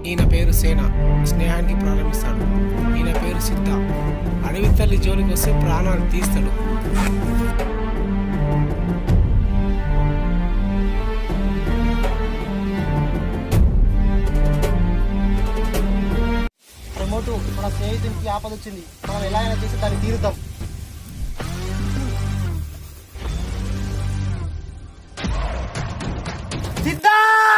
ఈయన పేరు సేన స్నేహానికి ప్రారంభిస్తాడు ఈయన పేరు సిద్ధ అడవి తల్లి జోలికి వస్తే ప్రాణాలు తీస్తాడు ప్రమోటు మన స్నేహితునికి ఆపద వచ్చింది మనం ఎలా అయినా చేసి దాన్ని తీరుద్దాం సిద్ధా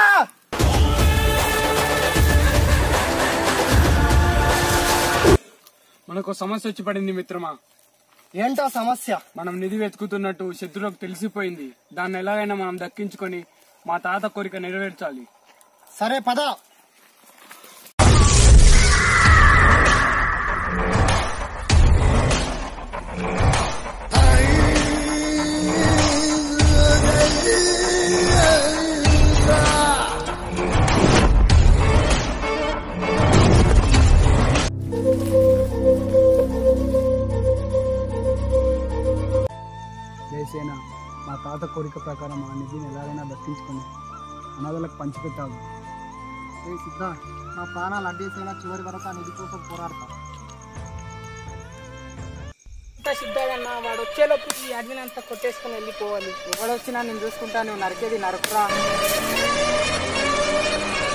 మనకు సమస్య వచ్చి పడింది మిత్రమా ఏంటో సమస్య మనం నిధి వెతుకుతున్నట్టు శత్రువులకు తెలిసిపోయింది దాన్ని ఎలాగైనా మనం దక్కించుకొని మా తాత కోరిక నెరవేర్చాలి సరే పద దేశేన మా తాత కోరిక ప్రకారం ఆ నిధిని ఎలాగైనా దక్కించుకొని అనాథలకు పంచిపెట్టాలి ఏ సిద్ధ నా ప్రాణాలు అడ్డేసైనా చివరి వరకు ఆ నిధి కోసం పోరాడతా సిద్ధదన్న వాడు వచ్చేలోపు ఈ అడవిని అంతా కొట్టేసుకుని వెళ్ళిపోవాలి ఎవడొచ్చినా నేను చూసుకుంటా నువ్వు నరికేది నరకురా